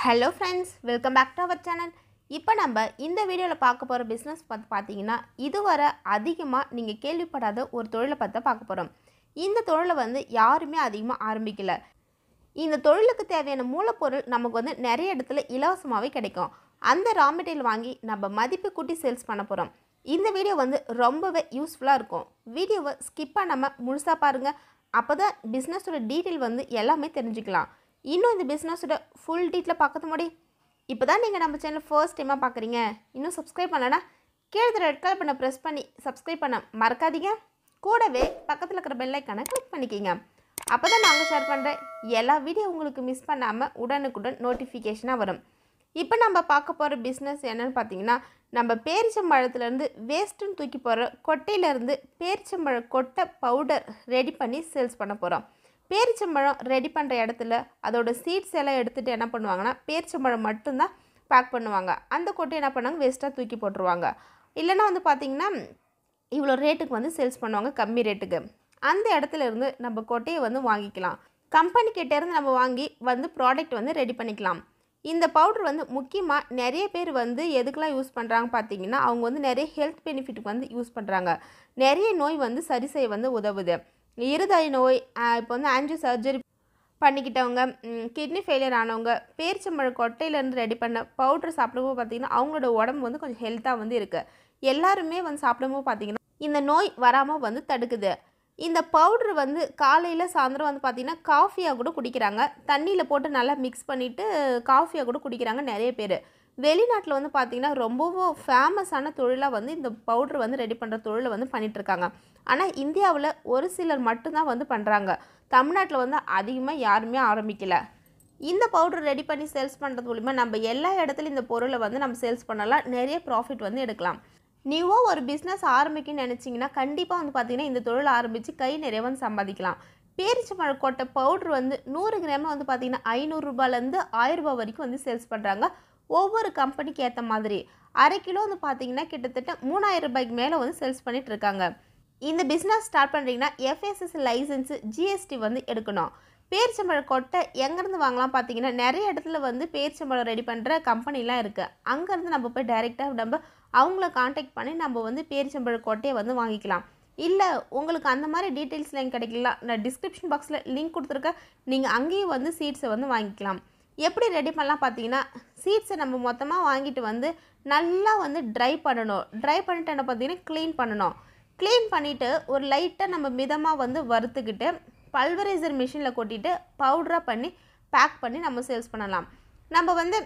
hello friends welcome back to our channel இப்போ நம்ம இந்த வீடியோவில் பார்க்க போகிற பிஸ்னஸ் பார்த்து பார்த்தீங்கன்னா இதுவரை அதிகமாக நீங்கள் கேள்விப்படாத ஒரு தொழிலை பார்த்து பார்க்க போகிறோம் இந்த தொழிலை வந்து யாருமே அதிகமாக ஆரம்பிக்கல இந்த தொழிலுக்கு தேவையான மூலப்பொருள் நமக்கு வந்து நிறைய இடத்துல இலவசமாகவே கிடைக்கும் அந்த ரா மெட்டீரியல் வாங்கி நம்ம மதிப்பு கூட்டி சேல்ஸ் பண்ண போகிறோம் இந்த வீடியோ வந்து ரொம்பவே யூஸ்ஃபுல்லாக இருக்கும் வீடியோவை ஸ்கிப் பண்ணாமல் முழுசாக பாருங்கள் அப்போ தான் பிஸ்னஸோட டீட்டெயில் வந்து எல்லாமே தெரிஞ்சுக்கலாம் இன்னும் இந்த பிஸ்னஸோட ஃபுல் டீட்டெயில் பார்க்கறது முடி இப்போ தான் நீங்கள் நம்ம சேனல் ஃபர்ஸ்ட் டைமாக பார்க்குறீங்க இன்னும் சப்ஸ்கிரைப் பண்ணலன்னா கீழே ரெட் கலர் பண்ண ப்ரெஸ் பண்ணி சப்ஸ்கிரைப் பண்ண மறக்காதீங்க கூடவே பக்கத்தில் இருக்கிற பெல் ஐக்கானை கிளிக் பண்ணிக்கிங்க அப்போ தான் நாங்கள் ஷேர் பண்ணுற எல்லா வீடியோ உங்களுக்கு மிஸ் பண்ணாமல் உடனுக்குடன் நோட்டிஃபிகேஷனாக வரும் இப்போ நம்ம பார்க்க போகிற பிஸ்னஸ் என்னன்னு பார்த்தீங்கன்னா நம்ம பேரிச்சம்பழத்துலேருந்து வேஸ்ட்டுன்னு தூக்கி போகிற கொட்டையிலேருந்து பேரிச்சம்பழ கொட்டை பவுடர் ரெடி பண்ணி சேல்ஸ் பண்ண போகிறோம் பேரிச்சம்பழம் ரெடி பண்ணுற இடத்துல அதோட சீட்ஸ் எல்லாம் எடுத்துகிட்டு என்ன பண்ணுவாங்கன்னா பேரிச்சம்பழம் மட்டும்தான் பேக் பண்ணுவாங்க அந்த கொட்டையை என்ன பண்ணாங்க வேஸ்ட்டாக தூக்கி போட்டுருவாங்க இல்லைன்னா வந்து பார்த்திங்கன்னா இவ்வளோ ரேட்டுக்கு வந்து சேல்ஸ் பண்ணுவாங்க கம்மி ரேட்டுக்கு அந்த இடத்துல இருந்து நம்ம கொட்டையை வந்து வாங்கிக்கலாம் கம்பெனி கிட்டேருந்து நம்ம வாங்கி வந்து ப்ராடக்ட் வந்து ரெடி பண்ணிக்கலாம் இந்த பவுடர் வந்து முக்கியமாக நிறைய பேர் வந்து எதுக்கெலாம் யூஸ் பண்ணுறாங்க பார்த்தீங்கன்னா அவங்க வந்து நிறைய ஹெல்த் பெனிஃபிட்டுக்கு வந்து யூஸ் பண்ணுறாங்க நிறைய நோய் வந்து சரி செய்ய வந்து உதவுது இருதய நோய் ஆஹ் இப்போ வந்து ஆன்ஜியோ சர்ஜரி பண்ணிக்கிட்டவங்க கிட்னி ஃபெயிலியர் ஆனவங்க பேரிச்சம்பழ கொட்டையிலேருந்து ரெடி பண்ண பவுடர் சாப்பிடும்போது பார்த்திங்கன்னா அவங்களோட உடம்பு வந்து கொஞ்சம் ஹெல்த்தாக வந்து இருக்குது எல்லாருமே வந்து சாப்பிடும்போது பார்த்திங்கன்னா இந்த நோய் வராமல் வந்து தடுக்குது இந்த பவுட்ரு வந்து காலையில் சாயந்தரம் வந்து பார்த்திங்கன்னா காஃபியாக கூட குடிக்கிறாங்க தண்ணியில் போட்டு நல்லா மிக்ஸ் பண்ணிவிட்டு காஃபியாக கூட குடிக்கிறாங்க நிறைய பேர் வெளிநாட்டில் வந்து பார்த்திங்கன்னா ரொம்பவும் ஃபேமஸான தொழிலாக வந்து இந்த பவுட்ரு வந்து ரெடி பண்ணுற தொழிலை வந்து பண்ணிகிட்ருக்காங்க ஆனால் இந்தியாவில் ஒரு சிலர் மட்டும்தான் வந்து பண்ணுறாங்க தமிழ்நாட்டில் வந்து அதிகமாக யாருமே ஆரம்பிக்கல இந்த பவுடர் ரெடி பண்ணி சேல்ஸ் பண்ணுறது மூலிமா நம்ம எல்லா இடத்துலையும் இந்த பொருளை வந்து நம்ம சேல்ஸ் பண்ணலாம் நிறைய ப்ராஃபிட் வந்து எடுக்கலாம் நியூவாக ஒரு பிஸ்னஸ் ஆரம்பிக்கணும்னு நினச்சிங்கன்னா கண்டிப்பாக வந்து பார்த்தீங்கன்னா இந்த தொழில் ஆரம்பித்து கை நிறைய வந்து சம்பாதிக்கலாம் பேரிச்சம்பழ கொட்டை பவுட்ரு வந்து நூறு கிராம் வந்து பார்த்தீங்கன்னா ஐநூறுரூபாலேருந்து ஆயிரரூபா வரைக்கும் வந்து சேல்ஸ் பண்ணுறாங்க ஒவ்வொரு கம்பெனிக்கு ஏற்ற மாதிரி அரை கிலோ வந்து பார்த்தீங்கன்னா கிட்டத்தட்ட மூணாயிரம் ரூபாய்க்கு மேலே வந்து சேல்ஸ் பண்ணிட்டு இருக்காங்க இந்த பிஸ்னஸ் ஸ்டார்ட் பண்ணுறீங்கன்னா எஃப்எஸ்எஸ் லைசன்ஸு ஜிஎஸ்டி வந்து எடுக்கணும் பேரிச்சம்பழ கொட்டை எங்கேருந்து வாங்கலாம் பார்த்தீங்கன்னா நிறைய இடத்துல வந்து பேரிச்சம்பழம் ரெடி பண்ணுற கம்பெனிலாம் இருக்குது அங்கேருந்து நம்ம போய் டைரெக்டாக நம்ம அவங்கள காண்டாக்ட் பண்ணி நம்ம வந்து பேரிச்சம்பழ கொட்டையை வந்து வாங்கிக்கலாம் இல்லை உங்களுக்கு அந்த மாதிரி டீட்டெயில்ஸ்லாம் கிடைக்கல நான் டிஸ்கிரிப்ஷன் பாக்ஸில் லிங்க் கொடுத்துருக்கேன் நீங்கள் அங்கேயும் வந்து சீட்ஸை வந்து வாங்கிக்கலாம் எப்படி ரெடி பண்ணலாம் பார்த்தீங்கன்னா சீட்ஸை நம்ம மொத்தமாக வாங்கிட்டு வந்து நல்லா வந்து ட்ரை பண்ணணும் ட்ரை பண்ணிட்டு என்ன பார்த்தீங்கன்னா க்ளீன் பண்ணணும் க்ளீன் பண்ணிவிட்டு ஒரு லைட்டாக நம்ம மிதமாக வந்து வறுத்துக்கிட்டு பல்வரைசர் மிஷினில் கொட்டிட்டு பவுடராக பண்ணி பேக் பண்ணி நம்ம சேல்ஸ் பண்ணலாம் நம்ம வந்து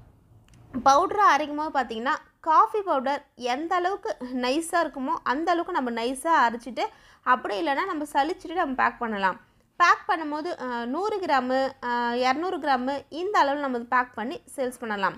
பவுடராக அரைக்கும் போது பார்த்திங்கன்னா காஃபி பவுடர் எந்த அளவுக்கு நைஸாக இருக்குமோ அந்த அளவுக்கு நம்ம நைஸாக அரைச்சிட்டு அப்படி இல்லைன்னா நம்ம சலிச்சுட்டு நம்ம பேக் பண்ணலாம் பேக் பண்ணும்போது அஹ், நூறு கிராமு அஹ், இரநூறு கிராமு இந்த அளவில் நம்ம பேக் பண்ணி சேல்ஸ் பண்ணலாம்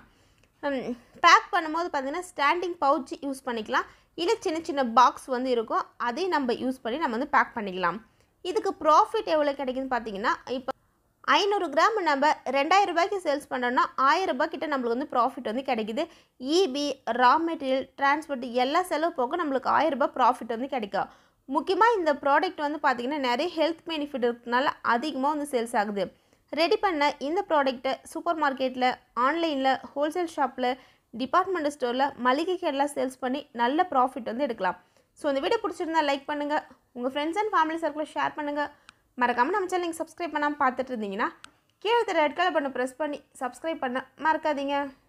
பேக் பண்ணும்போது பார்த்திங்கன்னா ஸ்டாண்டிங் பவுச் யூஸ் பண்ணிக்கலாம் இல்லை சின்ன சின்ன பாக்ஸ் வந்து இருக்கும் அதையும் நம்ம யூஸ் பண்ணி நம்ம வந்து பேக் பண்ணிக்கலாம் இதுக்கு ப்ராஃபிட் எவ்வளோ கிடைக்குதுன்னு பார்த்தீங்கன்னா இப்போ ஐநூறு கிராம் நம்ம ரெண்டாயிரம் ரூபாய்க்கு சேல்ஸ் பண்ணோம்னா ஆயிரம் ரூபாய் கிட்ட நம்மளுக்கு வந்து ப்ராஃபிட் வந்து கிடைக்குது இபி ரா மெட்டீரியல் டிரான்ஸ்போர்ட் எல்லா செலவு போக நம்மளுக்கு ஆயிரம் ரூபாய் ப்ராஃபிட் வந்து கிடைக்கும் முக்கியமாக இந்த ப்ராடக்ட் வந்து பார்த்திங்கன்னா நிறைய ஹெல்த் பெனிஃபிட் இருக்கனால அதிகமாக வந்து சேல்ஸ் ஆகுது ரெடி பண்ண இந்த ப்ராடக்ட்டை சூப்பர் மார்க்கெட்டில் ஆன்லைனில் ஹோல்சேல் ஷாப்பில் டிபார்ட்மெண்ட் ஸ்டோரில் மளிகை கடையில் சேல்ஸ் பண்ணி நல்ல ப்ராஃபிட் வந்து எடுக்கலாம் ஸோ இந்த வீடியோ பிடிச்சிருந்தா லைக் பண்ணுங்கள் உங்கள் ஃப்ரெண்ட்ஸ் அண்ட் ஃபேமிலி சர்க்கிளில் ஷேர் பண்ணுங்கள் மறக்காமல் நம்ம சேனல் நீங்கள் சப்ஸ்கிரைப் பண்ணாமல் பார்த்துட்டு இருந்தீங்கன்னா கீழே ரெட் கலர் பண்ண ப்ரெஸ் பண்ணி சப்ஸ்கிரைப் பண்ண மறக்காதீங்க